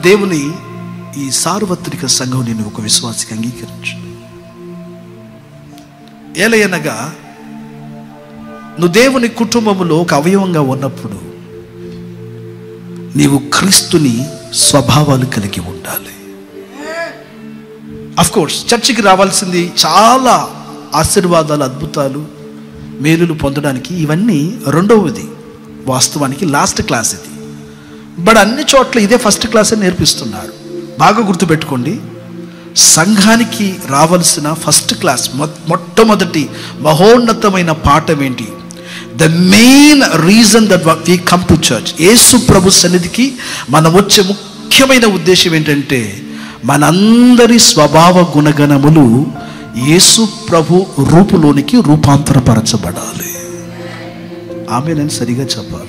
దేవుని ఈ సార్వత్రిక సంఘం నేను ఒక విశ్వాసికి అంగీకరించు ఏలయనగా నువ్వు దేవుని కుటుంబములో ఒక అవయవంగా ఉన్నప్పుడు నీవు క్రీస్తుని స్వభావాలు కలిగి ఉండాలి అఫ్ కోర్స్ చర్చికి రావాల్సింది చాలా ఆశీర్వాదాలు అద్భుతాలు మేలులు పొందడానికి ఇవన్నీ రెండవది వాస్తవానికి లాస్ట్ క్లాస్ ఇది బట్ అన్ని చోట్ల ఇదే ఫస్ట్ క్లాస్ అని నేర్పిస్తున్నారు బాగా గుర్తుపెట్టుకోండి సంఘానికి రావాల్సిన ఫస్ట్ క్లాస్ మొ- మొట్టమొదటి మహోన్నతమైన పాఠం ఏంటి the main reason that we come to church Yesu ప్రభు సన్నిధికి మనం వచ్చే ముఖ్యమైన ఉద్దేశం ఏంటంటే మనందరి స్వభావ గుణగణములు యేసు ప్రభు రూపులోనికి రూపాంతరపరచబడాలి ఆమె నేను సరిగా చెప్పాలి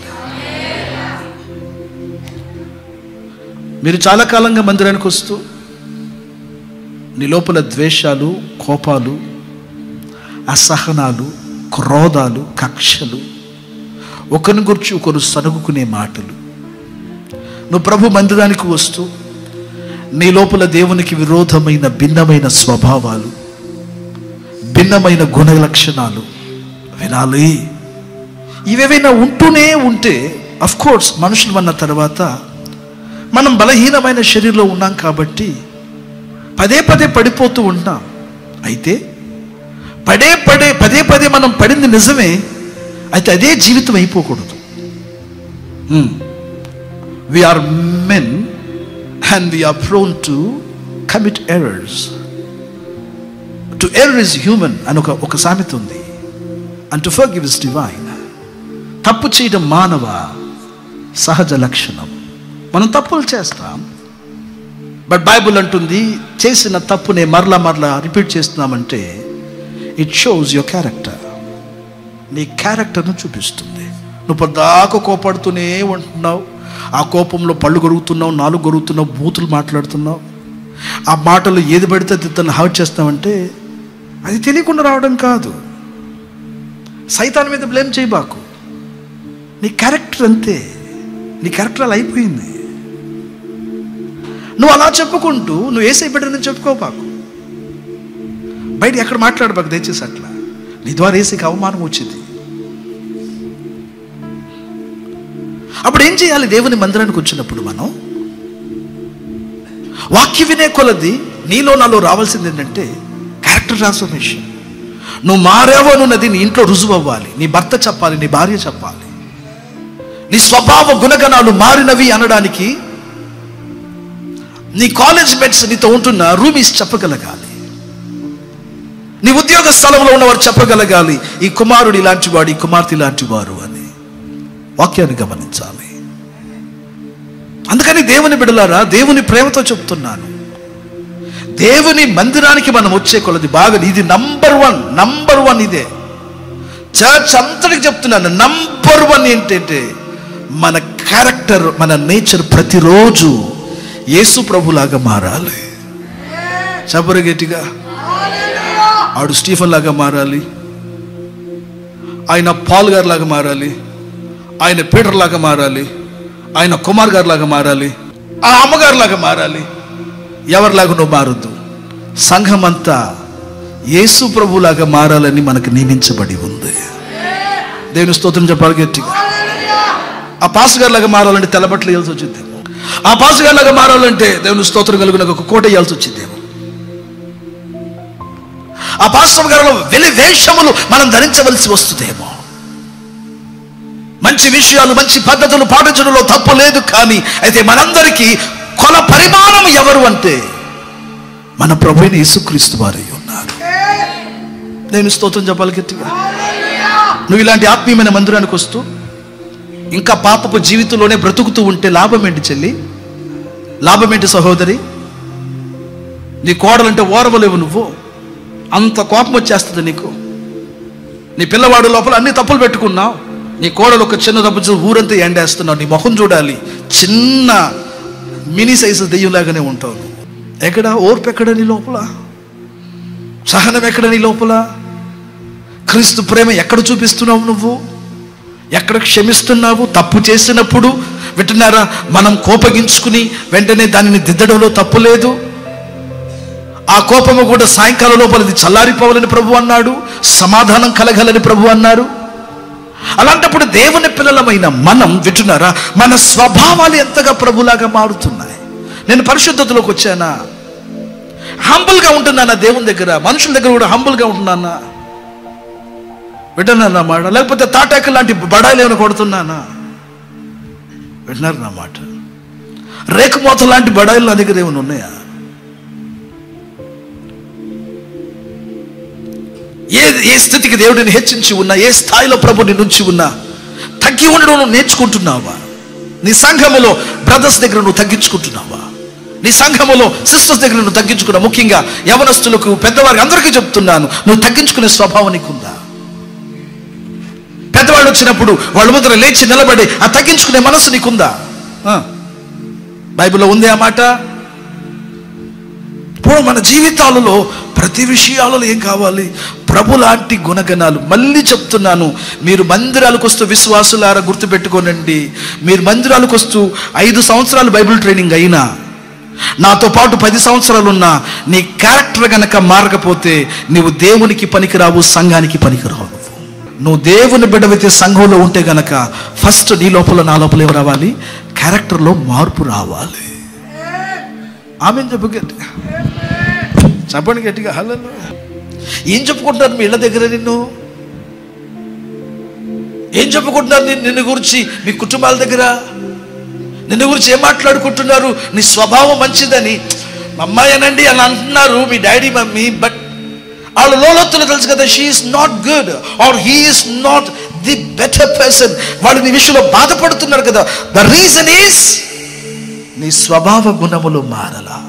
మీరు చాలా కాలంగా మందిరానికి వస్తూ నీ లోపల ద్వేషాలు కోపాలు అసహనాలు క్రోధాలు కక్షలు ఒకరిని గురించి ఒకరు సనుగుకునే మాటలు నువ్వు ప్రభు మందిరానికి వస్తూ నీ లోపల దేవునికి విరోధమైన భిన్నమైన స్వభావాలు భిన్నమైన గుణ లక్షణాలు వినాలి ఇవేవైనా ఉంటూనే ఉంటే అఫ్ కోర్స్ మనుషులు అన్న తర్వాత మనం బలహీనమైన శరీరంలో ఉన్నాం కాబట్టి పదే పదే పడిపోతూ ఉంటాం అయితే పడే పడే పదే పదే మనం పడింది నిజమే అయితే అదే జీవితం అయిపోకూడదు we are men and we are prone to commit errors to error is human అని ఒక ఒక సామెత ఉంది and to forgive is divine తప్పు చేయడం మానవ సహజ లక్షణం మనం తప్పులు చేస్తాం బట్ బైబుల్ అంటుంది చేసిన తప్పునే మరలా మరలా రిపీట్ చేస్తున్నామంటే ఇట్ షోస్ యువర్ క్యారెక్టర్ నీ క్యారెక్టర్ను చూపిస్తుంది నువ్వు పొద్దాక కోపడుతూనే ఉంటున్నావు ఆ కోపంలో పళ్ళు గొరుగుతున్నావు నాలుగు గొరుగుతున్నావు బూతులు మాట్లాడుతున్నావు ఆ మాటలు ఏది పడితే అది తను హర్ట్ చేస్తావంటే అది తెలియకుండా రావడం కాదు సైతాన్ మీద బ్లేమ్ చేయబాకు నీ క్యారెక్టర్ అంతే నీ క్యారెక్టర్ అలా అయిపోయింది నువ్వు అలా చెప్పుకుంటూ నువ్వు ఏసై బిడ్డని చెప్పుకోపాకు బయట ఎక్కడ మాట్లాడబాకు దయచేసి అట్లా నీ ద్వారా ఏసైకి అవమానం వచ్చింది అప్పుడు ఏం చేయాలి దేవుని మందిరానికి వచ్చినప్పుడు మనం వాక్య వినే కొలది నీలో నాలో రావాల్సింది ఏంటంటే క్యారెక్టర్ ట్రాన్స్ఫర్మేషన్ నువ్వు మారావు అన్నది నీ ఇంట్లో రుజువు అవ్వాలి నీ భర్త చెప్పాలి నీ భార్య చెప్పాలి నీ స్వభావ గుణగణాలు మారినవి అనడానికి నీ కాలేజ్ మేట్స్ నీతో ఉంటున్న రూమీస్ చెప్పగలగాలి నీ ఉద్యోగ స్థలంలో ఉన్నవారు చెప్పగలగాలి ఈ కుమారుడు ఇలాంటి వాడు ఈ కుమార్తె ఇలాంటి వారు అని వాక్యాన్ని గమనించాలి అందుకని దేవుని బిడలారా దేవుని ప్రేమతో చెప్తున్నాను దేవుని మందిరానికి మనం వచ్చే కొలది బాగా ఇది నంబర్ వన్ నంబర్ వన్ ఇదే చర్చ్ అంతటికి చెప్తున్నాను నంబర్ వన్ ఏంటంటే మన క్యారెక్టర్ మన నేచర్ ప్రతిరోజు యేసు ప్రభులాగా మారాలి చెప్పరు గట్టిగా ఆడు స్టీఫన్ లాగా మారాలి ఆయన పాల్ గారి లాగా మారాలి ఆయన పీటర్ లాగా మారాలి ఆయన కుమార్ గారి లాగా మారాలి ఆ అమ్మగారి లాగా మారాలి ఎవరిలాగా నువ్వు మారద్దు సంఘం అంతా యేసు ప్రభులాగా మారాలని మనకు నియమించబడి ఉంది దేవుని స్తోత్రం చెప్పాలి గట్టిగా ఆ పాస్ గారి లాగా మారాలంటే తెల్లబట్టలు వేయాల్సి వచ్చింది ఆ పాస్ గారి లాగా మారాలంటే దేవుని స్తోత్రం కలిగిన ఒక కోట వేయాల్సి వచ్చిందేమో ఆ పాస్టర్ గారిలో వెలి వేషములు మనం ధరించవలసి వస్తుందేమో మంచి విషయాలు మంచి పద్ధతులు పాటించడంలో తప్పు లేదు కానీ అయితే మనందరికీ కొల పరిమాణం ఎవరు అంటే మన ప్రభుని యేసుక్రీస్తు వారు ఉన్నారు నేను స్తోత్రం చెప్పాలి గట్టిగా నువ్వు ఇలాంటి ఆత్మీయమైన మందిరానికి వస్తూ ఇంకా పాపపు జీవితంలోనే బ్రతుకుతూ ఉంటే లాభం ఏంటి చెల్లి లాభం ఏంటి సహోదరి నీ కోడలంటే ఓరవలేవు నువ్వు అంత కోపం వచ్చేస్తుంది నీకు నీ పిల్లవాడు లోపల అన్ని తప్పులు పెట్టుకున్నావు నీ కోడలు ఒక చిన్న తప్పు చేసి ఊరంతా ఎండేస్తున్నావు నీ ముఖం చూడాలి చిన్న మినీ సైజు దెయ్యంలాగానే ఉంటావు నువ్వు. ఎక్కడ ఓర్పు ఎక్కడ నీ లోపల సహనం ఎక్కడ నీ లోపల క్రీస్తు ప్రేమ ఎక్కడ చూపిస్తున్నావు నువ్వు ఎక్కడ క్షమిస్తున్నావు తప్పు చేసినప్పుడు వింటున్నారా మనం కోపగించుకుని వెంటనే దానిని దిద్దడంలో తప్పు లేదు ఆ కోపము కూడా సాయంకాలం లోపల ఇది చల్లారిపోవాలని ప్రభు అన్నాడు సమాధానం కలగాలని ప్రభు అన్నారు అలాంటప్పుడు దేవుని పిల్లలమైన మనం వింటున్నారా మన స్వభావాలు ఎంతగా ప్రభులాగా మారుతున్నాయి నేను పరిశుద్ధతలోకి వచ్చానా హంబుల్గా ఉంటున్నానా దేవుని దగ్గర మనుషుల దగ్గర కూడా హంబుల్గా ఉంటున్నానా వింటున్నాను నా మాట లేకపోతే తాటాక లాంటి బడాయిలు ఏమైనా కొడుతున్నానా వింటున్నారు నా మాట రేకుమోత లాంటి బడాయిలు నా దగ్గర ఏమైనా ఉన్నాయా ఏ ఏ స్థితికి దేవుడిని హెచ్చించి ఉన్నా ఏ స్థాయిలో ప్రభుని నుంచి ఉన్నా తగ్గి ఉండడం నువ్వు నేర్చుకుంటున్నావా నీ సంఘములో బ్రదర్స్ దగ్గర నువ్వు తగ్గించుకుంటున్నావా నీ సంఘములో సిస్టర్స్ దగ్గర నువ్వు తగ్గించుకున్నా ముఖ్యంగా యవనస్తులకు పెద్దవారికి అందరికీ చెప్తున్నాను నువ్వు తగ్గించుకునే స్వభావం నీకుందా పెద్దవాళ్ళు వచ్చినప్పుడు వాళ్ళ ముందర లేచి నిలబడి ఆ తగ్గించుకునే మనసు నీకుందా ఆ. బైబిల్లో ఉంది ఆ మాట ఇప్పుడు మన జీవితాలలో ప్రతి విషయాలలో ఏం కావాలి ప్రభు లాంటి గుణగణాలు మళ్ళీ చెప్తున్నాను మీరు మందిరాలకు వస్తూ విశ్వాసులారా గుర్తుపెట్టుకోనండి మీరు మందిరాలకు వస్తూ ఐదు సంవత్సరాలు బైబిల్ ట్రైనింగ్ అయినా నాతో పాటు పది సంవత్సరాలు ఉన్నా నీ క్యారెక్టర్ గనక మారకపోతే నీవు దేవునికి పనికిరావు సంఘానికి పనికిరావు నువ్వు నువ్వు దేవుని బిడ్డవైతే సంఘంలో ఉంటే గనక ఫస్ట్ నీ లోపల నా లోపల ఏం రావాలి క్యారెక్టర్లో మార్పు రావాలి ఆమె చెప్పు గట్టిగా చెప్పండి గట్టిగా హలో ఏం చెప్పుకుంటున్నారు మీ ఇళ్ళ దగ్గర నిన్ను ఏం చెప్పుకుంటున్నారు నిన్ను నిన్ను గురించి మీ కుటుంబాల దగ్గర నిన్ను గురించి ఏం మాట్లాడుకుంటున్నారు నీ స్వభావం మంచిదని మా అమ్మాయి అనండి అని అంటున్నారు మీ డాడీ మమ్మీ బట్ వాళ్ళ లోలోత్తులు తెలుసు కదా she is not good or he is not the better person వాళ్ళు నీ విషయంలో బాధపడుతున్నారు కదా ద రీజన్ ఈస్ నీ స్వభావ గుణములు మారలా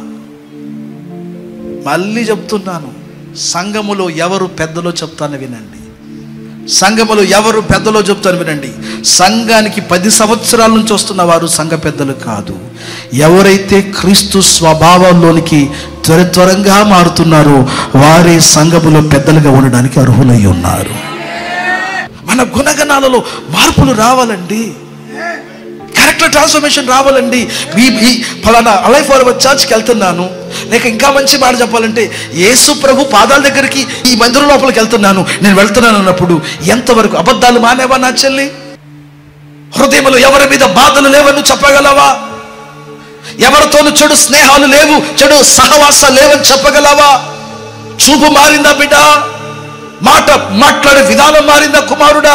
మళ్ళీ చెప్తున్నాను సంఘములో ఎవరు పెద్దలో చెప్తాను వినండి సంఘములో ఎవరు పెద్దలో చెప్తాను వినండి సంఘానికి పది సంవత్సరాల నుంచి వస్తున్న వారు సంఘ పెద్దలు కాదు ఎవరైతే క్రీస్తు స్వభావంలోనికి త్వర త్వరంగా మారుతున్నారో వారే సంఘములో పెద్దలుగా ఉండడానికి అర్హులై ఉన్నారు మన గుణగణాలలో మార్పులు రావాలండి క్యారెక్టర్ ట్రాన్స్ఫర్మేషన్ రావాలండి ఈ ఈ ఫలానా అలై ఫార్వర్డ్ చర్చ్కి వెళ్తున్నాను లేక ఇంకా మంచి మాట చెప్పాలంటే యేసు ప్రభు పాదాల దగ్గరికి ఈ మందిరం లోపలికి వెళ్తున్నాను నేను వెళ్తున్నాను అన్నప్పుడు ఎంతవరకు అబద్ధాలు మానేవా నా చెల్లి హృదయంలో ఎవరి మీద బాధలు లేవని చెప్పగలవా ఎవరితోనూ చెడు స్నేహాలు లేవు చెడు సహవాసాలు లేవని చెప్పగలవా చూపు మారిందా బిడ్డ మాట మాట్లాడే విధానం మారిందా కుమారుడా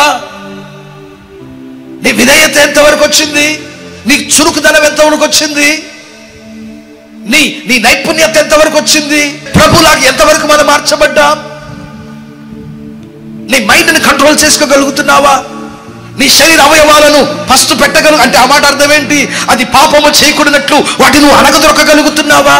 నీ విధేయత ఎంతవరకు వచ్చింది నీ చురుకుదనం ఎంతవరకు వచ్చింది నీ నీ నైపుణ్యత ఎంతవరకు వచ్చింది ప్రభులాగా ఎంతవరకు మనం మార్చబడ్డాం నీ మైండ్ని కంట్రోల్ చేసుకోగలుగుతున్నావా నీ శరీర అవయవాలను ఫస్ట్ పెట్టగలు అంటే ఆ మాట అర్థం ఏంటి అది పాపము చేయకూడనట్లు వాటిని నువ్వు అనగదొరకగలుగుతున్నావా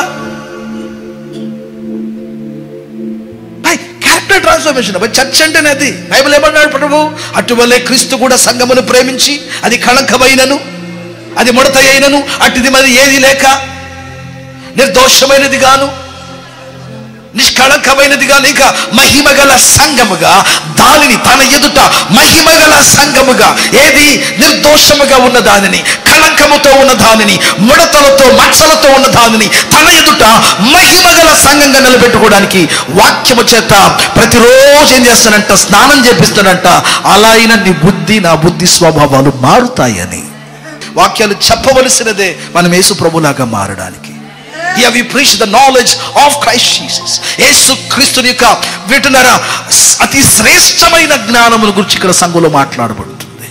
క్యారెక్టర్ ట్రాన్స్ఫర్మేషన్ చర్చ్ అంటేనే అది బైబిల్ ఏమన్నాడు ప్రభు అటువలే క్రీస్తు కూడా సంఘమును ప్రేమించి అది కళంకమైనను అది ముడత అయినను అటుది మరి ఏది లేక నిర్దోషమైనది గాను నిష్కళంకమైనదిగా లేక మహిమగల సంఘముగా దానిని తన ఎదుట మహిమగల సంఘముగా ఏది నిర్దోషముగా ఉన్న దానిని కళంకముతో ఉన్న దానిని ముడతలతో మచ్చలతో ఉన్న దానిని తన ఎదుట మహిమగల సంఘంగా నిలబెట్టుకోవడానికి వాక్యము చేత ప్రతిరోజు ఏం చేస్తానంట స్నానం చేపిస్తాడంట అలా అయినా నీ బుద్ధి నా బుద్ధి స్వభావాలు మారుతాయని వాక్యాలు చెప్పవలసినదే మనం యేసు ప్రభులాగా మారడానికి Here we preach the knowledge of Christ Jesus. యేసు క్రీస్తుని యొక్క వింటున్నారా అతి శ్రేష్టమైన జ్ఞానముల గురించి ఇక్కడ సంఘంలో మాట్లాడబడుతుంది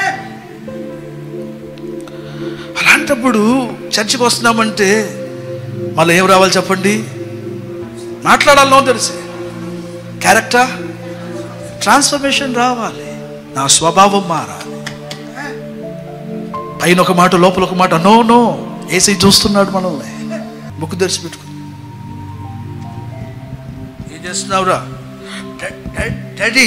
అలాంటప్పుడు చర్చికి వస్తున్నామంటే మళ్ళీ ఏం రావాలి చెప్పండి మాట్లాడాలనో తెలిసి క్యారెక్టర్ ట్రాన్స్ఫర్మేషన్ రావాలి నా స్వభావం మారాలి పైన ఒక మాట లోపల ఒక మాట నో నో ఏసై చూస్తున్నాడు మనల్ని ముక్కు తెరిచి పెట్టుకుని ఏం చేస్తున్నావురా డా- డా- డాడీ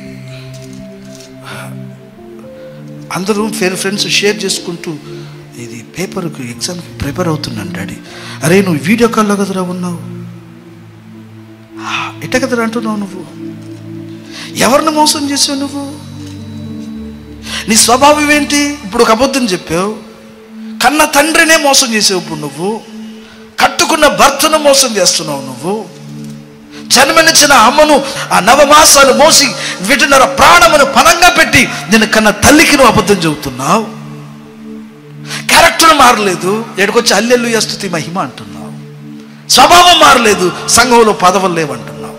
అందరూ ఫేర్ ఫ్రెండ్స్ షేర్ చేసుకుంటూ ఇది పేపర్కి ఎగ్జామ్కి ప్రిపేర్ అవుతున్నాను డాడీ అరే నువ్వు వీడియో కాల్లో కదరా ఉన్నావు "ఆ, ఇట్ట కదరా అంటున్నావు నువ్వు ఎవరిని మోసం చేసావు నువ్వు నీ స్వభావం ఏంటి ఇప్పుడు ఒక అబద్ధం చెప్పావు కన్న తండ్రినే మోసం చేసావు ఇప్పుడు నువ్వు కట్టుకున్న భర్తను మోసం చేస్తున్నావు నువ్వు జన్మనిచ్చిన అమ్మను ఆ నవమాసాలు మోసి వీటిన్నర ప్రాణమును పనంగా పెట్టి నేను కన్న తల్లికి నువ్వు అబద్ధం చెబుతున్నావు క్యారెక్టర్ మారలేదు ఎక్కడికొచ్చి అల్లెల్లు స్తుతి మహిమ అంటున్నావు స్వభావం మారలేదు సంఘంలో పదవులు లేవంటున్నావు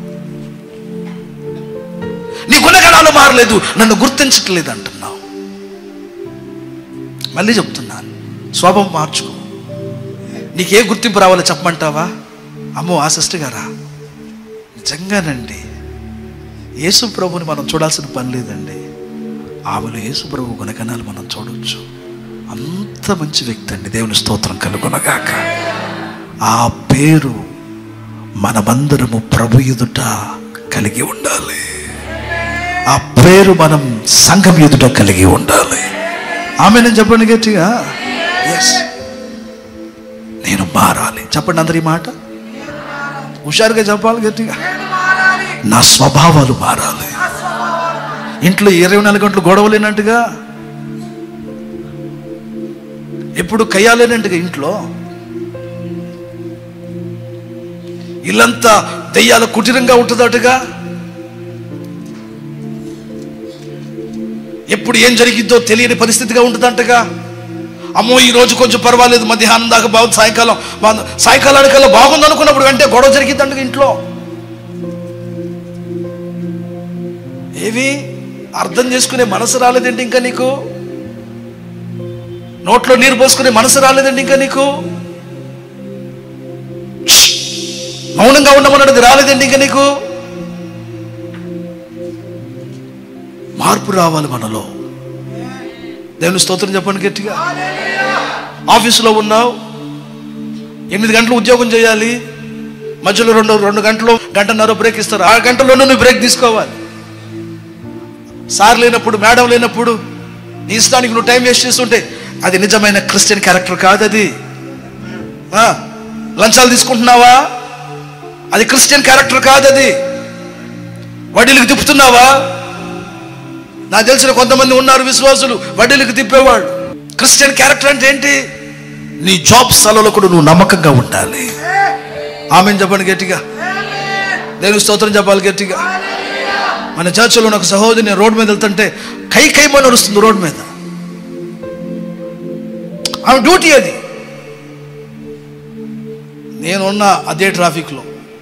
నీ గుణగణాలు మారలేదు నన్ను గుర్తించట్లేదు అంటున్నావు మళ్ళీ చెప్తున్నాను స్వభావం మార్చుకో నీకే గుర్తింపు రావాలో చెప్పమంటావా అమ్మో ఆ సిస్టర్ గారా నిజంగానండి యేసు ప్రభుని మనం చూడాల్సిన పని లేదండి ఆమెలో యేసు ప్రభు గుణగణాలు మనం చూడొచ్చు అంత మంచి వ్యక్తి అండి దేవుని స్తోత్రం కలుగునగాక ఆ పేరు మనమందరము ప్రభు ఎదుట కలిగి ఉండాలి ఆ పేరు మనం సంఘం ఎదుట కలిగి ఉండాలి ఆమె నేను చెప్పండి గట్టిగా ఎస్ నేను మారాలి చెప్పండి అందరి మాట హుషారుగా చెప్పాలి గట్టిగా నా స్వభావాలు మారాలి ఇంట్లో ఇరవై నాలుగు గంటలు గొడవలేనట్టుగా ఎప్పుడు కయ్యాలేనంటుగా ఇంట్లో ఇల్లంతా దెయ్యాల కుటీరంగా ఉంటుందటుగా ఎప్పుడు ఏం జరిగిద్దో తెలియని పరిస్థితిగా ఉంటుందంటగా అమ్మో ఈ రోజు కొంచెం పర్వాలేదు మధ్యాహ్నం దాకా బాగుంది సాయంకాలం బాగుంది సాయంకాలానికల్లా బాగుంది అనుకున్నప్పుడు వెంటనే గొడవ జరిగిద్దంటగా ఇంట్లో ఏవి అర్థం చేసుకునే మనసు రాలేదండి ఇంకా నీకు నోట్లో నీరు పోసుకునే మనసు రాలేదండి ఇంకా నీకు మౌనంగా ఉండమన్నది రాలేదండి ఇంకా నీకు మార్పు రావాలి మనలో దేవుని స్తోత్రం చెప్పండి గట్టిగా ఆఫీసులో ఉన్నావు ఎనిమిది గంటలు ఉద్యోగం చేయాలి మధ్యలో రెండు రెండు గంటలు గంటన్నర బ్రేక్ ఇస్తారు ఆ గంటలోనూ నువ్వు బ్రేక్ తీసుకోవాలి సార్ లేనప్పుడు మేడం లేనప్పుడు నీ ఇష్టానికి నువ్వు టైం వేస్ట్ చేస్తుంటే అది నిజమైన క్రిస్టియన్ క్యారెక్టర్ కాదు అది ఆ, లంచాలు తీసుకుంటున్నావా అది క్రిస్టియన్ క్యారెక్టర్ కాదు అది వడ్డీలకు తిప్పుతున్నావా నాకు తెలిసిన కొంతమంది ఉన్నారు విశ్వాసులు వడ్డీలకు తిప్పేవాళ్ళు క్రిస్టియన్ క్యారెక్టర్ అంటే ఏంటి నీ జాబ్ స్థలంలో కూడా నువ్వు నమ్మకంగా ఉండాలి ఆమె చెప్పండి గట్టిగా దేవుని స్తోత్రం చెప్పాలి గట్టిగా మన చర్చలో ఒక సహోదరి నేను రోడ్డు మీద వెళ్తుంటే కై కైమని నడుస్తుంది రోడ్డు మీద ఆమె డ్యూటీ అది నేనున్న అదే ట్రాఫిక్లో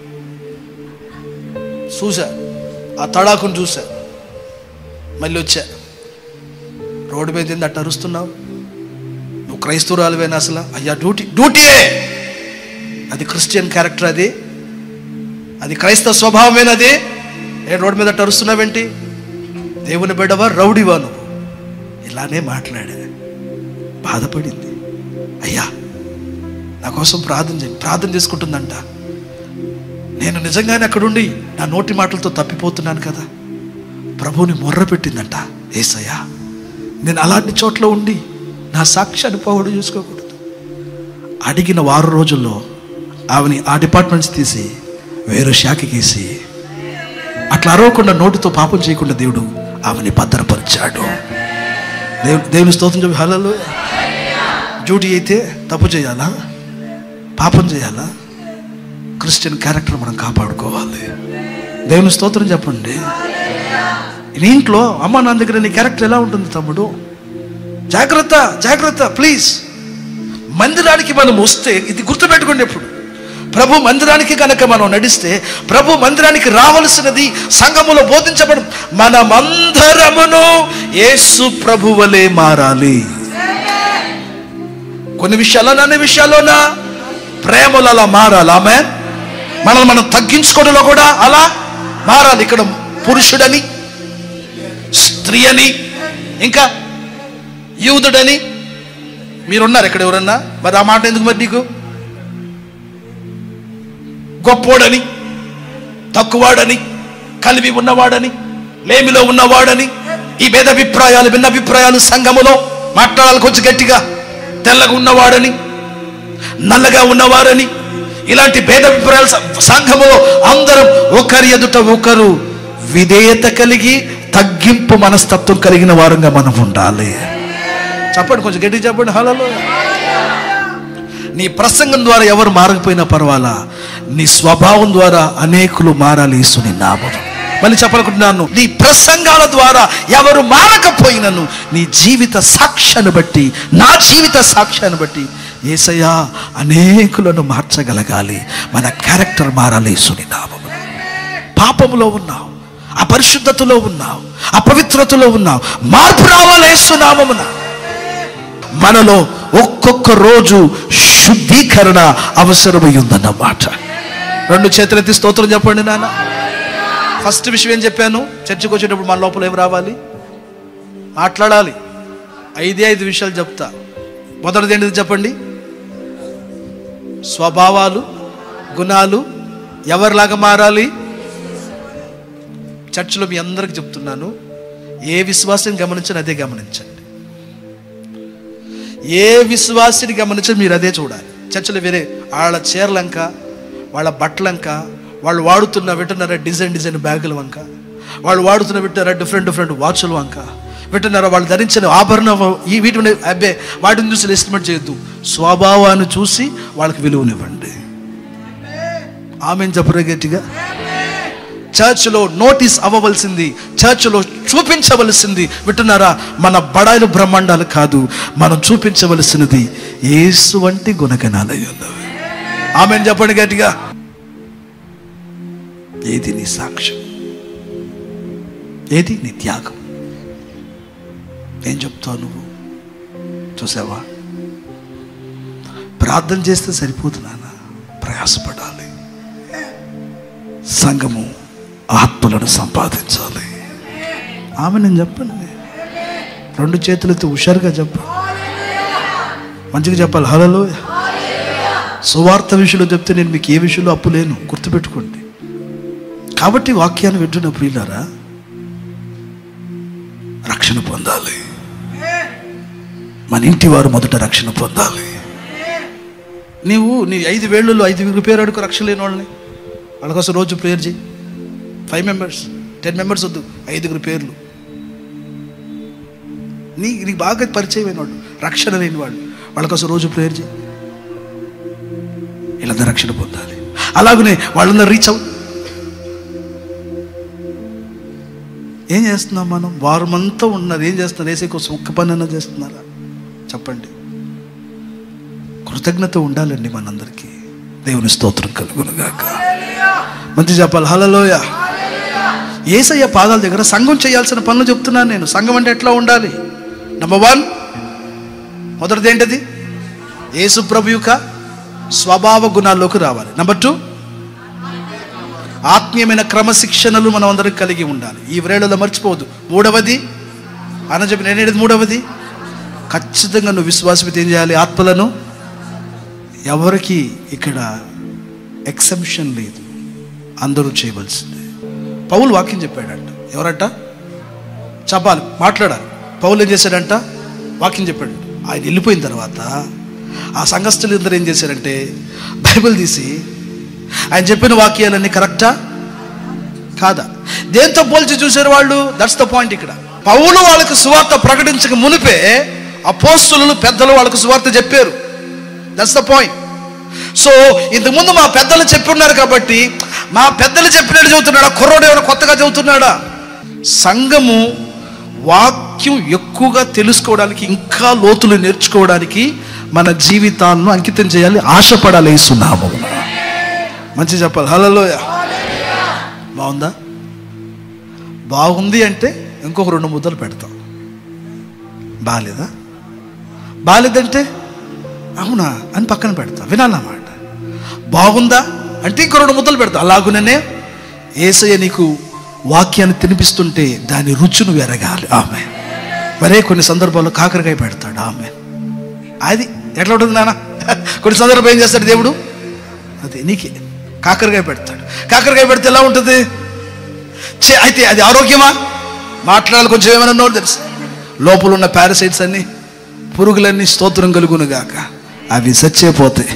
చూసా ఆ తడాకును చూసా మళ్ళీ వచ్చా రోడ్డు మీద ఏంది అట్ట అరుస్తున్నావు నువ్వు క్రైస్తవురాలువేనా అసలు అయ్యా డ్యూటీ డ్యూటీయే అది క్రిస్టియన్ క్యారెక్టర్ అది అది క్రైస్తవ స్వభావమేనది ఏ రోడ్డు మీద అట్ట అరుస్తున్నావేంటి దేవుని బిడ్డవా రౌడివా నువ్వు ఇలానే మాట్లాడా బాధపడింది అయ్యా నా కోసం ప్రార్థన చేయి ప్రార్థన చేసుకుంటుందంట నేను నిజంగానే అక్కడుండి నా నోటి మాటలతో తప్పిపోతున్నాను కదా ప్రభువుని మొర్ర పెట్టిందంట ఏసయ్యా నేను అలాంటి చోట్ల ఉండి నా సాక్ష్యాన్ని పోవడం చూసుకోకూడదు అడిగిన వారం రోజుల్లో ఆమెని ఆ డిపార్ట్మెంట్స్ తీసి వేరే శాఖకేసి అట్లా అరవకుండా నోటితో పాపం చేయకుండా దేవుడు ఆమెని భద్రపరిచాడు దేవు దేవుని స్తోత్రం చెప్పి హలలో డ్యూటీ అయితే తప్పు చేయాలా పాపం చేయాలా క్రిస్టియన్ క్యారెక్టర్ మనం కాపాడుకోవాలి దేవుని స్తోత్రం చెప్పండి నీ ఇంట్లో అమ్మ నా దగ్గర నీ క్యారెక్టర్ ఎలా ఉంటుంది తమ్ముడు జాగ్రత్త జాగ్రత్త ప్లీజ్ మందిరానికి మనం వస్తే ఇది గుర్తుపెట్టుకోండి ఎప్పుడు ప్రభు మందిరానికి కనుక మనం నడిస్తే ప్రభు మందిరానికి రావలసినది సంఘములో బోధించబడి మనమందరమును యేసు ప్రభు వలె మారాలి కొన్ని విషయాల్లో అన్ని విషయాల్లోనా ప్రేమలు అలా మారాలి ఆమె మనల్ని మనం తగ్గించుకోవడంలో కూడా అలా మారాలి ఇక్కడ పురుషుడని స్త్రీ అని ఇంకా యూదుడని మీరున్నారు ఇక్కడ ఎవరన్నా మరి ఆ మాట ఎందుకు మరి నీకు గొప్పోడని తక్కువాడని కలివి ఉన్నవాడని లేమిలో ఉన్నవాడని ఈ భేదాభిప్రాయాలు భిన్నాభిప్రాయాలు సంఘములో మాట్లాడాలి కొంచెం గట్టిగా తెల్లగా ఉన్నవాడని నల్లగా ఉన్నవారని ఇలాంటి భేదాభిప్రాయాలు స- సంఘములో అందరం ఒకరి ఎదుట ఒకరు విధేయత కలిగి తగ్గింపు మనస్తత్వం కలిగిన వారంగా మనం ఉండాలి చెప్పండి కొంచెం గట్టిగా చెప్పండి హలో నీ ప్రసంగం ద్వారా ఎవరు మారకపోయినా పర్వాలా నీ స్వభావం ద్వారా అనేకులు మారాలి యేసుని నామం మళ్ళీ చెప్పాలనుకుంటున్నాను నీ ప్రసంగాల ద్వారా ఎవరు మారకపోయినను నీ జీవిత సాక్ష్యాన్ని బట్టి నా జీవిత సాక్ష్యాన్ని బట్టి ఏసయ్యా అనేకులను మార్చగలగాలి మన క్యారెక్టర్ మారాలి యేసుని నామం పాపములో ఉన్నావు అపరిశుద్ధతలో ఉన్నావు అపవిత్రతలో ఉన్నావు మార్పు రావాలి యేసునామమున మనలో ఒక్కొక్క రోజు శుద్ధీకరణ అవసరమై ఉందన్నమాట రెండు చేతులెత్తి స్తోత్రం చెప్పండి నాన్న ఫస్ట్ విషయం ఏం చెప్పాను చర్చికి వచ్చేటప్పుడు మన లోపల ఏం రావాలి మాట్లాడాలి ఐదే ఐదు విషయాలు చెప్తా మొదటిది ఏంటిది చెప్పండి స్వభావాలు గుణాలు ఎవరిలాగా మారాలి చర్చిలో మీ అందరికి చెప్తున్నాను ఏ విశ్వాసం గమనించని అదే గమనించండి ఏ విశ్వాసిని గమనించని మీరు అదే చూడాలి చర్చలు వేరే వాళ్ళ చీరలంక వాళ్ళ బట్టలంక వాళ్ళు వాడుతున్న వింటున్నారా డిజైన్ డిజైన్ బ్యాగుల వంక వాళ్ళు వాడుతున్న వింటున్నారా డిఫరెంట్ డిఫరెంట్ వాచ్ల వంక వింటున్నారా వాళ్ళు ధరించిన ఆభరణ ఈ వీటిని అబ్బే వాటిని చూసి ఎస్టిమేట్ చేయొద్దు స్వభావాన్ని చూసి వాళ్ళకి విలువనివ్వండి ఆమె చెప్పరు గట్టిగా చర్చ్లో నోటీస్ అవ్వవలసింది చర్చ్లో చూపించవలసింది వింటున్నారా మన బడాయిలు బ్రహ్మాండాలు కాదు మనం చూపించవలసినది యేసు వంటి గుణగణాలై ఉన్నవి ఆమె చెప్పండి గట్టిగా ఏది నీ సాక్ష్యం ఏది నీ త్యాగం ఏం చెప్తావు నువ్వు చూసావా ప్రార్థన చేస్తే సరిపోతున్నానా ప్రయాసపడాలి సంఘము ఆత్మలను సంపాదించాలి ఆమె నేను చెప్పండి రెండు చేతులతో హుషారుగా చెప్పు మంచిగా చెప్పాలి హలలో సువార్త విషయంలో చెప్తే నేను మీకు ఏ విషయంలో అప్పు లేను గుర్తుపెట్టుకోండి కాబట్టి వాక్యాన్ని వింటున్న ప్రియులారా రక్షణ పొందాలి మన ఇంటి వారు మొదట రక్షణ పొందాలి నీవు నీ ఐదు వేళ్ళలో ఐదుగురు పేరు అడుగు రక్షణ లేని వాళ్ళని వాళ్ళ కోసం రోజు ప్రేయర్ చేయి ఫైవ్ మెంబర్స్ టెన్ మెంబర్స్ వద్దు ఐదుగురు పేర్లు నీ నీకు బాగా పరిచయం అయిన వాళ్ళు రక్షణ లేని వాళ్ళు వాళ్ళ కోసం రోజు ప్రేయర్ చేయి వీళ్ళందరూ రక్షణ పొందాలి అలాగనే వాళ్ళందరూ రీచ్ అవు ఏం చేస్తున్నాం మనం వారమంతా ఉన్నారు ఏం చేస్తున్నారు ఏసే కోసం ఒక్క పని అన్నా చేస్తున్నారా చెప్పండి కృతజ్ఞత ఉండాలండి మనందరికీ దేవుని స్తోత్రం కలుగునుగాక మంచి చెప్పాలి హలలోయ ఏసయ్య పాదాల దగ్గర సంఘం చేయాల్సిన పనులు చెప్తున్నాను నేను సంఘం అంటే ఎట్లా ఉండాలి నెంబర్ వన్ మొదటిది ఏంటది యేసు ప్రభు యొక్క స్వభావ గుణాల్లోకి రావాలి నెంబర్ టూ ఆత్మీయమైన క్రమశిక్షణలు మనం అందరం కలిగి ఉండాలి ఈ వ్రేళలో మర్చిపోవద్దు మూడవది అన్న చెప్పి నేనేది మూడవది ఖచ్చితంగా నువ్వు విశ్వాసమైతే ఏం చేయాలి ఆత్మలను ఎవరికి ఇక్కడ ఎక్సెప్షన్ లేదు అందరూ చేయవలసిందే పౌలు వాక్యం చెప్పాడంట ఎవరంట చెప్పాలి మాట్లాడాలి పౌలు ఏం చేశాడంట వాక్యం చెప్పాడు ఆయన వెళ్ళిపోయిన తర్వాత ఆ సంఘస్థులు ఇద్దరు ఏం చేశారంటే బైబిల్ తీసి ఆయన చెప్పిన వాక్యాలన్నీ కరెక్టా కాదా దేంతో పోల్చి చూశారు వాళ్ళు దట్స్ ద పాయింట్ ఇక్కడ పౌలు వాళ్ళకి సువార్త ప్రకటించక మునిపే అపోస్తులు పెద్దలు వాళ్ళకు సువార్త చెప్పారు దట్స్ ద పాయింట్ సో ఇంతకుముందు మా పెద్దలు చెప్పి ఉన్నారు కాబట్టి మా పెద్దలు చెప్పినట్టు చెబుతున్నాడా కుర్రోడు ఏమైనా కొత్తగా చెబుతున్నాడా సంఘము వాక్యం ఎక్కువగా తెలుసుకోవడానికి ఇంకా లోతులు నేర్చుకోవడానికి మన జీవితాలను అంకితం చేయాలి ఆశపడాలి సున్నాము మంచి చెప్పాలి హలోయ బాగుందా బాగుంది అంటే ఇంకొక రెండు ముద్దలు పెడతాం బాగాలేదా బాగాలేదంటే అవునా అని పక్కన పెడతా వినాలన్నమాట బాగుందా అంటే ఇంకో రెండు ముద్దలు పెడతా అలాగుననే ఏసయ్య నీకు వాక్యాన్ని తినిపిస్తుంటే దాని రుచిని ఎరగాలి ఆమె మరే కొన్ని సందర్భాల్లో కాకరకాయ పెడతాడు ఆమె అది ఎట్లా ఉంటుంది నాన్న కొన్ని సందర్భం ఏం చేస్తాడు దేవుడు అదే నీకే కాకరకాయ పెడతాడు కాకరకాయ పెడితే ఎలా ఉంటుంది చే అయితే అది ఆరోగ్యమా మాట్లాడాలి కొంచెం ఏమైనా నోరు తెలుసు లోపల ఉన్న పారసైట్స్ అన్ని పురుగులన్నీ స్తోత్రం కలుగును గాక అవి చచ్చేపోతాయి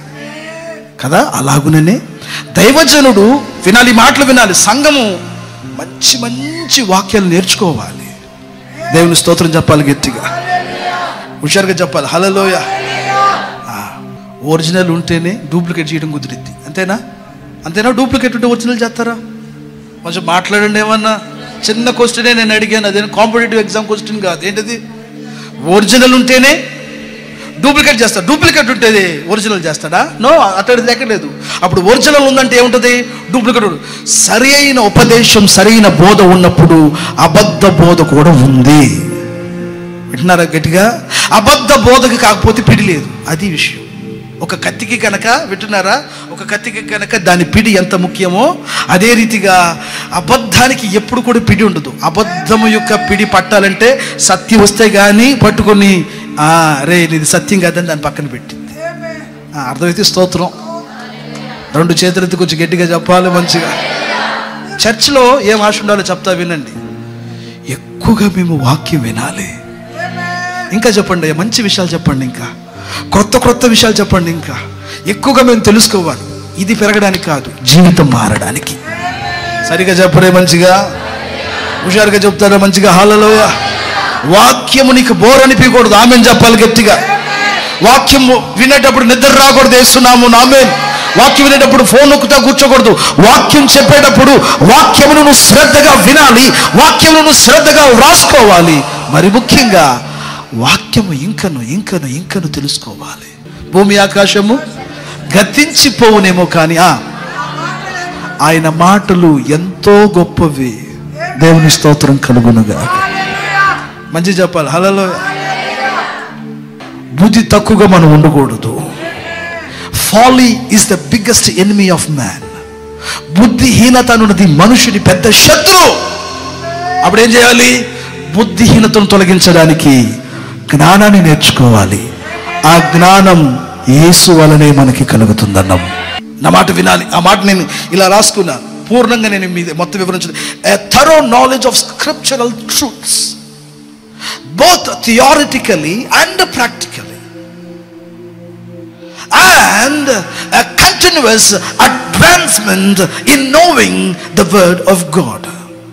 కదా అలాగుననే దైవజనుడు వినాలి ఈ మాటలు వినాలి సంఘము మంచి మంచి వాక్యాలు నేర్చుకోవాలి దేవుని స్తోత్రం చెప్పాలి గట్టిగా హుషారుగా చెప్పాలి హలలోయ ఒరిజినల్ ఉంటేనే డూప్లికేట్ చేయడం కుదిరిద్ది అంతేనా అంతేనా డూప్లికేట్ ఉంటే ఒరిజినల్ చేస్తారా కొంచెం మాట్లాడండి ఏమన్నా చిన్న క్వశ్చనే నేను అడిగాను అదే కాంపిటేటివ్ ఎగ్జామ్ క్వశ్చన్ కాదు ఏంటిది ఒరిజినల్ ఉంటేనే డూప్లికేట్ చేస్తాడు డూప్లికేట్ ఉంటుంది ఒరిజినల్ చేస్తాడా నో అతడిది ఎక్కలేదు అప్పుడు ఒరిజినల్ ఉందంటే ఏముంటుంది డూప్లికేట్ ఉండదు. సరి అయిన ఉపదేశం సరైన బోధ ఉన్నప్పుడు అబద్ధ బోధ కూడా ఉంది వింటున్నారా గట్టిగా అబద్ధ బోధకి కాకపోతే పిడి లేదు అది విషయం ఒక కత్తికి కనుక వింటున్నారా ఒక కత్తికి కనుక దాని పిడి ఎంత ముఖ్యమో అదే రీతిగా అబద్ధానికి ఎప్పుడు కూడా పిడి ఉండదు అబద్ధము యొక్క పిడి పట్టాలంటే సత్యం వస్తే కానీ పట్టుకొని "ఆ, రే ఇది సత్యం కాదని దాన్ని పక్కన పెట్టింది ఆ, అర్థమైతే స్తోత్రం రెండు చేతులెత్తి కొంచెం గట్టిగా చెప్పాలి మంచిగా చర్చ్లో ఏం ఆశ ఉండాలో చెప్తా వినండి ఎక్కువగా మేము వాక్యం వినాలి ఇంకా చెప్పండి మంచి విషయాలు చెప్పండి ఇంకా క్రొత్త క్రొత్త విషయాలు చెప్పండి ఇంకా ఎక్కువగా మేము తెలుసుకోవాలి ఇది పెరగడానికి కాదు జీవితం మారడానికి సరిగా చెప్పరే మంచిగా హుషారుగా చెప్తారా మంచిగా హాలలోయ వాక్యము నీకు బోర్ అనిపించకూడదు ఆమెను చెప్పాలి గట్టిగా వాక్యం వినేటప్పుడు నిద్ర రాకూడదు వేస్తున్నాము నామే వాక్యం వినేటప్పుడు ఫోన్ నొక్కుతా కూర్చోకూడదు వాక్యం చెప్పేటప్పుడు వాక్యమును నువ్వు శ్రద్ధగా వినాలి వాక్యమును నువ్వు శ్రద్ధగా వ్రాసుకోవాలి మరి ముఖ్యంగా వాక్యము ఇంకను ఇంకను ఇంకను తెలుసుకోవాలి భూమి ఆకాశము గతించిపోవునేమో కానీ ఆ ఆయన మాటలు ఎంతో గొప్పవి దేవుని స్తోత్రం కలుగునుగా మంచి చెప్పాలి హలలో బుద్ధి తక్కువగా మనం ఉండకూడదు folly is the biggest enemy of man బుద్ధిహీనత అన్నది మనుషుని పెద్ద శత్రు అప్పుడు ఏం చేయాలి బుద్ధిహీనతను తొలగించడానికి జ్ఞానాన్ని నేర్చుకోవాలి ఆ జ్ఞానం యేసు వలనే మనకి కలుగుతుందన్నాం నా మాట వినాలి ఆ మాట నేను ఇలా రాసుకున్నా పూర్ణంగా నేను మీ మొత్తం వివరించదు thorough knowledge of scriptural truths both theoretically and practically and a continuous advancement in knowing the word of god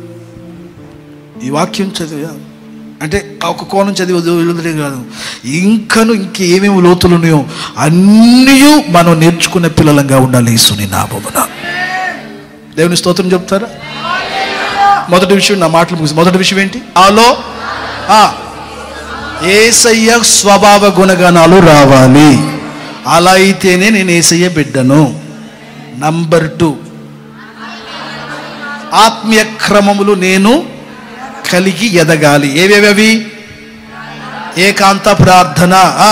ఈ వాక్యం చదివా అంటే ఒక కోణం చదివి వదిలే కాదు ఇంకను ఇంకేమేమి లోతులు ఉన్నాయో అన్నీ మనం నేర్చుకునే పిల్లలంగా ఉండాలి సుని నామమున దేవుని స్తోత్రం చెప్తారా మొదటి విషయం నా మాటలు ముగిసి మొదటి విషయం ఏంటి ఆలో ఆ, ఏసయ్య స్వభావ గుణగణాలు రావాలి అలా అయితేనే నేను ఏసయ్య బిడ్డను నంబర్ టూ ఆత్మీయ క్రమములు నేను కలిగి ఎదగాలి ఏవేవి అవి ఏకాంత ప్రార్థన ఆ.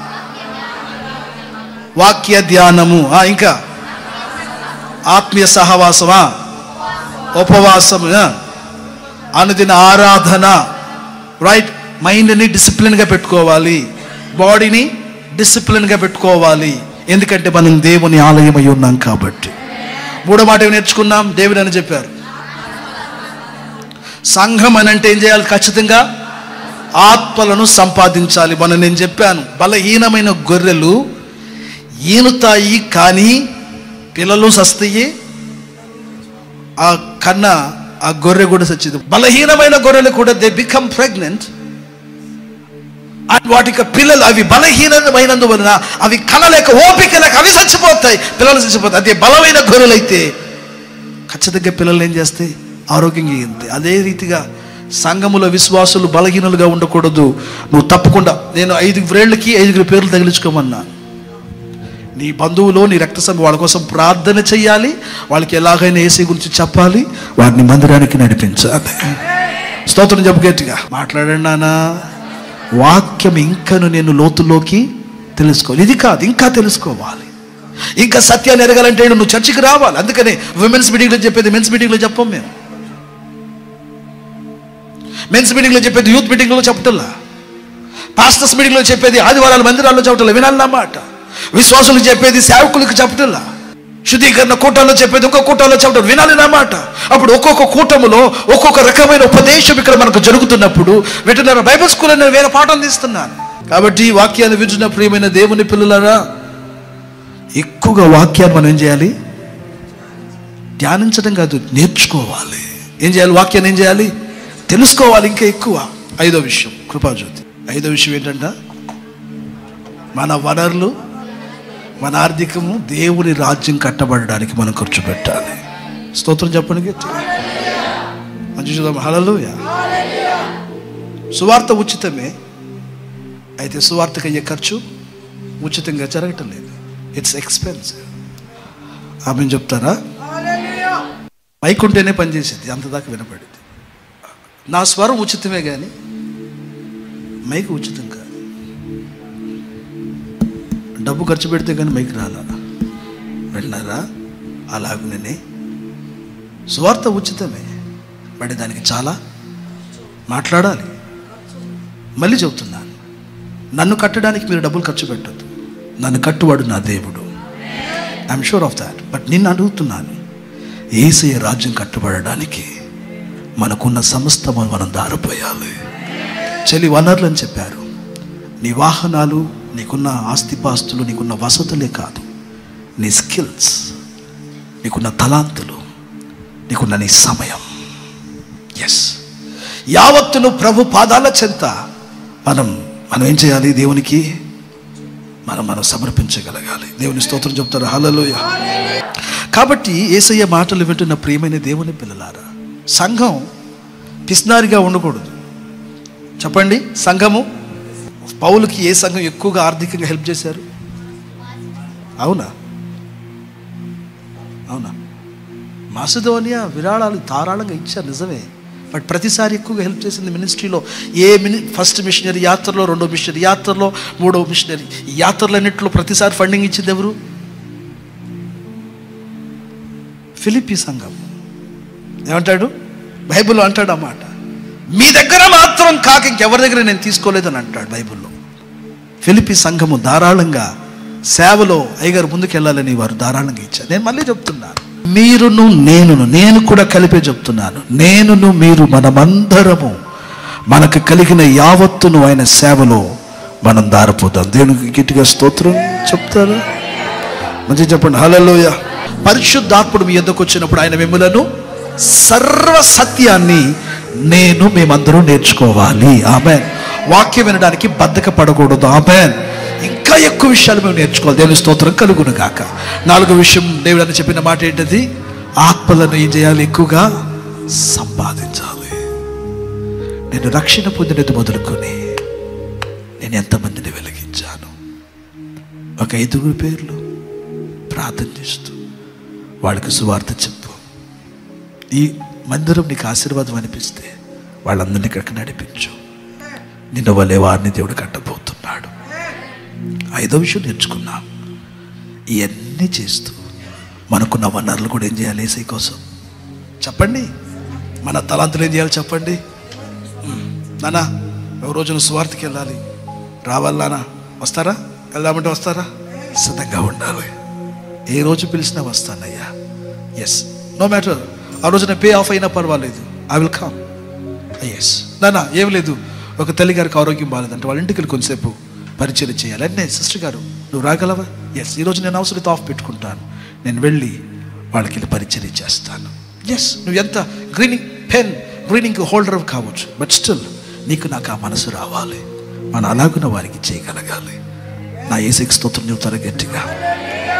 వాక్య ధ్యానము ఆ, ఇంకా ఆత్మీయ సహవాసమా ఉపవాసము ఆ. అనుదిన ఆరాధన రైట్ మైండ్ని డిసిప్లిన్గా పెట్టుకోవాలి బాడీని డిసిప్లిన్గా పెట్టుకోవాలి ఎందుకంటే మనం దేవుని ఆలయం అయి ఉన్నాం కాబట్టి మూడో మాట ఏమి నేర్చుకున్నాం దేవుడు అని చెప్పారు సంఘం అని అంటే ఏం చేయాలి ఖచ్చితంగా ఆత్మలను సంపాదించాలి మనం నేను చెప్పాను బలహీనమైన గొర్రెలు ఈనుతాయి కానీ పిల్లలు సస్తాయి ఆ కన్న ఆ గొర్రె కూడా సచ్చింది బలహీనమైన గొర్రెలు కూడా దే బికమ్ ప్రెగ్నెంట్ అండ్ వాటికి పిల్లలు అవి బలహీనమైనందువలన అవి కనలేక ఓపిక లేక అవి చచ్చిపోతాయి పిల్లలు చచ్చిపోతాయి అదే బలమైన గొర్రెలు అయితే ఖచ్చితంగా పిల్లలు ఏం చేస్తాయి ఆరోగ్యంగా ఉంది అదే రీతిగా సంఘములో విశ్వాసులు బలహీనులుగా ఉండకూడదు నువ్వు తప్పకుండా నేను ఐదుగురేళ్ళకి ఐదుగురు పేర్లు తగిలించుకోమన్నా నీ బంధువులు నీ రక్త సంఘం వాళ్ళ కోసం ప్రార్థన చేయాలి వాళ్ళకి ఎలాగైనా ఏసీ గురించి చెప్పాలి వారిని మందిరానికి నడిపించాలి స్తోత్రం చెప్పు గట్టిగా మాట్లాడండి నాన్న వాక్యం ఇంకను నేను లోతులోకి తెలుసుకోవాలి ఇది కాదు ఇంకా తెలుసుకోవాలి ఇంకా సత్యాన్ని ఎరగాలంటే నువ్వు చర్చికి రావాలి అందుకనే విమెన్స్ మీటింగ్లో చెప్పేది మెన్స్ మీటింగ్లో చెప్పం మేము మెన్స్ మీటింగ్లో చెప్పేది యూత్ మీటింగ్లో చెప్పటల్లా పాస్టర్స్ మీటింగ్లో చెప్పేది ఆదివారాల మందిరాల్లో చెప్పటల్లా వినాలన్నమాట విశ్వాసులకు చెప్పేది సేవకులకు చెప్పటల్లా శుద్ధీకరణ కూటాల్లో చెప్పేది ఇంకో కూటాల్లో చెప్పడం వినాలి నా మాట అప్పుడు ఒక్కొక్క కూటములో ఒక్కొక్క రకమైన ఉపదేశం ఇక్కడ మనకు జరుగుతున్నప్పుడు వెటనరీ బైబిల్ స్కూల్ నేను వేరే పాఠం తీస్తున్నాను కాబట్టి ఈ వాక్యాన్ని వింటున్న ప్రియమైన దేవుని పిల్లలారా ఎక్కువగా వాక్యాన్ని మనం ఏం చేయాలి ధ్యానించడం కాదు నేర్చుకోవాలి ఏం చేయాలి వాక్యాన్ని ఏం చేయాలి తెలుసుకోవాలి ఇంకా ఎక్కువ ఐదో విషయం కృపాజ్యోతి ఐదో విషయం ఏంటంట మన వనరులు మన ఆర్థికము దేవుని రాజ్యం కట్టబడడానికి మనం ఖర్చు పెట్టాలి స్తోత్రం చెప్పండి గట్టిగా. మంచి చూద్దాం హలలుయ సువార్త ఉచితమే అయితే సువార్తకు అయ్యే ఖర్చు ఉచితంగా జరగటం లేదు ఇట్స్ ఎక్స్పెన్సివ్ ఆమె చెప్తారా మైక్ ఉంటేనే పనిచేసేది అంత దాకా వినపడింది నా స్వరం ఉచితమే కానీ మైక్ ఉచితం కాదు డబ్బు ఖర్చు పెడితే కానీ మైక్ రాలా వెళ్ళారా అలాగనే స్వార్థ ఉచితమే బట్ దానికి చాలా మాట్లాడాలి మళ్ళీ చెబుతున్నాను నన్ను కట్టడానికి మీరు డబ్బులు ఖర్చు పెట్టద్దు నన్ను కట్టువాడు నా దేవుడు I'm sure of that but నిన్ను అడుగుతున్నాను ఏసయ రాజ్యం కట్టబడడానికి మనకున్న సమస్తము మనం దారిపోయాలి చెలి వనరులు అని చెప్పారు నీ వాహనాలు నీకున్న ఆస్తిపాస్తులు నీకున్న వసతులే కాదు నీ స్కిల్స్ నీకున్న తలాంతులు నీకున్న నీ సమయం ఎస్ యావత్తును ప్రభు పాదాల చెంత మనం మనం ఏం చేయాలి దేవునికి మనం మనం సమర్పించగలగాలి దేవుని స్తోత్రం చెప్తారు హలలోయ కాబట్టి ఏసయ్య మాటలు వింటున్న ప్రియమైన దేవుని పిల్లలారా సంఘం పిస్నారిగా ఉండకూడదు చెప్పండి సంఘము పౌలుకి ఏ సంఘం ఎక్కువగా ఆర్థికంగా హెల్ప్ చేశారు అవునా అవునా మాసిదోనియా విరాళాలు ధారాళంగా ఇచ్చారు నిజమే బట్ ప్రతిసారి ఎక్కువగా హెల్ప్ చేసింది మినిస్ట్రీలో ఏ మిని ఫస్ట్ మిషనరీ యాత్రలో రెండో మిషనరీ యాత్రలో మూడో మిషనరీ ఈ యాత్రలన్నింటిలో ప్రతిసారి ఫండింగ్ ఇచ్చింది ఎవరు ఫిలిపి సంఘం ఏమంటాడు బైబిల్లో అంటాడు అన్నమాట మీ దగ్గర మాత్రం కాక ఇంకెవరి దగ్గర నేను తీసుకోలేదని అంటాడు బైబిల్లో ఫిలిపి సంఘము ధారాళంగా సేవలో అయ్యగారు ముందుకెళ్ళాలని వారు ధారాళంగా ఇచ్చారు నేను మళ్ళీ చెప్తున్నాను మీరును నేనును నేను కూడా కలిపే చెప్తున్నాను నేనును మీరు మనమందరము మనకు కలిగిన యావత్తును ఆయన సేవలో మనం దారిపోతాం దేవునికి గట్టిగా స్తోత్రం చెప్తారా మంచిగా చెప్పండి హలోయ పరిశుద్ధాత్ముడు మీ ఎద్దకు వచ్చినప్పుడు ఆయన మిమ్మలను సర్వ సత్యాన్ని నేను మేమందరం నేర్చుకోవాలి ఆమె వాక్యం వినడానికి బద్ధక పడకూడదు ఆమె ఇంకా ఎక్కువ విషయాలు మేము నేర్చుకోవాలి దేవుని స్తోత్రం కలుగును గాక నాలుగో విషయం దేవుడు అని చెప్పిన మాట ఏంటది ఆత్మలను ఏం చేయాలి ఎక్కువగా సంపాదించాలి నేను రక్షణ పొందినది మొదలుకొని నేను ఎంతమందిని వెలిగించాను ఒక ఐదుగురు పేర్లు ప్రార్థన చేస్తూ వాళ్ళకి సువార్త చెప్పు ఈ మందిరం నీకు ఆశీర్వాదం అనిపిస్తే వాళ్ళందరినీ ఇక్కడికి నడిపించు నిన్న వలే వారిని దేవుడు కట్టబోతున్నాడు ఐదో విషయం నేర్చుకున్నాం ఇవన్నీ చేస్తూ మనకున్న వనరులు కూడా ఏం చేయాలి ఏసై కోసం చెప్పండి మన తలాంతులు ఏం చేయాలి చెప్పండి ఉమ్, నానా ఒక రోజున స్వార్థకి వెళ్ళాలి రావాలి నానా వస్తారా వెళ్దామంటే వస్తారా సిద్ధంగా ఉండాలి ఏ రోజు పిలిచినా వస్తానయ్యా ఎస్ నో మ్యాటర్ ఆ రోజున పే ఆఫ్ అయినా పర్వాలేదు ఐ విల్ కమ్ ఎస్ నానా ఏం లేదు ఒక తల్లి గారికి ఆరోగ్యం బాగాలేదంటే వాళ్ళ ఇంటికి వెళ్ళి కొంతసేపు పరిచయం చేయాలి అంటే సిస్టర్ గారు నువ్వు రాగలవా ఎస్ ఈరోజు నేను అవసరం ఆఫ్ పెట్టుకుంటాను నేను వెళ్ళి వాళ్ళకి వెళ్ళి పరిచయం చేస్తాను ఎస్ నువ్వు ఎంత గ్రీనింగ్ పెన్ గ్రీనింగ్ హోల్డర్ కావచ్చు బట్ స్టిల్ నీకు నాకు ఆ మనసు రావాలి మనం అలాగున్న వారికి చేయగలగాలి నా ఏసకి స్తోత్రం చెబుతారా గట్టిగా